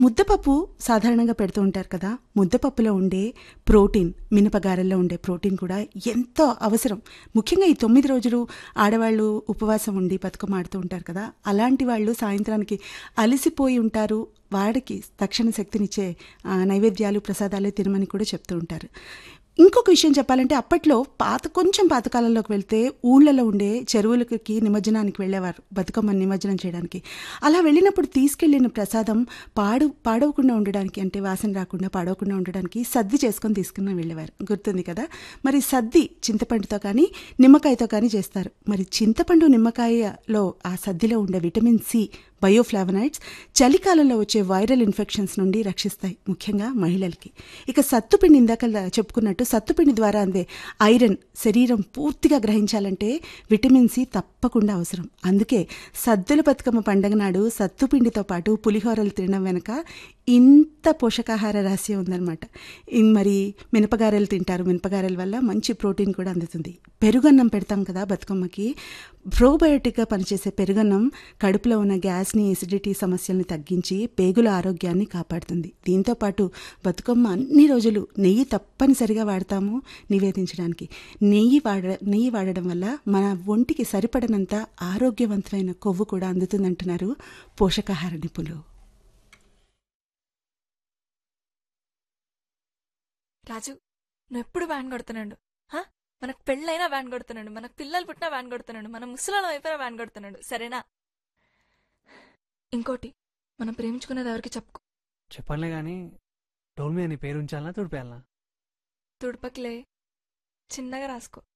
ముద్దపప్పు సాధారణంగా పెడుతూ ఉంటారు కదా ముద్దపప్పులో ఉండే ప్రోటీన్ మినపగారెల్లో ఉండే ప్రోటీన్ కూడా ఎంతో అవసరం ముఖ్యంగా ఈ తొమ్మిది రోజులు ఆడవాళ్ళు ఉపవాసం ఉండి బతుకమ్మ ఆడుతూ ఉంటారు కదా అలాంటి వాళ్ళు సాయంత్రానికి అలసిపోయి ఉంటారు వాడికి తక్షణ శక్తినిచ్చే ఆ, నైవేద్యాలు ప్రసాదాలు తినమని కూడా చెప్తూ ఉంటారు ఇంకొక విషయం చెప్పాలంటే అప్పట్లో పాత కొంచెం పాతకాలంలోకి వెళ్తే ఊళ్ళలో ఉండే చెరువులకి నిమజ్జనానికి వెళ్ళేవారు బతుకమ్మని నిమజ్జనం చేయడానికి అలా వెళ్ళినప్పుడు తీసుకెళ్లిన ప్రసాదం పాడు పాడవకుండా ఉండడానికి అంటే వాసన రాకుండా పాడవకుండా ఉండడానికి సద్ది చేసుకొని తీసుకుని వెళ్ళేవారు గుర్తుంది కదా మరి సద్ది చింతపండుతో కానీ నిమ్మకాయతో కానీ చేస్తారు మరి చింతపండు నిమ్మకాయలో ఆ సద్దిలో ఉండే విటమిన్ సి బయోఫ్లావనైడ్స్ చలికాలంలో వచ్చే వైరల్ ఇన్ఫెక్షన్స్ నుండి రక్షిస్తాయి ముఖ్యంగా మహిళలకి ఇక సత్తుపిండి ఇందాక చెప్పుకున్నట్టు సత్తుపిండి ద్వారా అందే ఐరన్ శరీరం పూర్తిగా గ్రహించాలంటే విటమిన్ సి తప్పకుండా అవసరం అందుకే సద్దుల బతుకమ్మ పండగ నాడు సత్తుపిండితో పాటు పులిహోరలు తినడం వెనక ఇంత పోషకాహార రహస్యం ఉందన్నమాట ఇన్ మరి మినపగారెలు తింటారు మినపగారెల వల్ల మంచి ప్రోటీన్ కూడా అందుతుంది పెరుగన్నం పెడతాం కదా బతుకమ్మకి ప్రోబయోటిక్గా పనిచేసే పెరుగన్నం కడుపులో ఉన్న గ్యాస్ని ఎసిడిటీ సమస్యల్ని తగ్గించి పేగుల ఆరోగ్యాన్ని కాపాడుతుంది దీంతో పాటు బతుకమ్మ అన్ని రోజులు నెయ్యి తప్పనిసరిగా వాడతాము నివేదించడానికి నెయ్యి వాడ నెయ్యి వాడడం వల్ల మన ఒంటికి సరిపడనంత ఆరోగ్యవంతమైన కొవ్వు కూడా అందుతుందంటున్నారు పోషకాహార నిపుణులు రాజు నువ్వు ఎప్పుడు వ్యాన్ కొడుతున్నాడు హా? మనకు పెళ్ళైనా వ్యాన్ కొడుతున్నాడు మనకు పిల్లలు పుట్టినా వ్యాన్ కొడుతున్నాడు మన ముసలాల అయిపోయినా వ్యాన్ కొడుతున్నాడు సరేనా ఇంకోటి మనం ప్రేమించుకునేది ఎవరికి చెప్పుకో చెప్పనులే గాని డోల్ మీద నీ పేరు ఉంచాలనా తుడిపేయాలనా తుడపకిలే చిన్నగా రాసుకో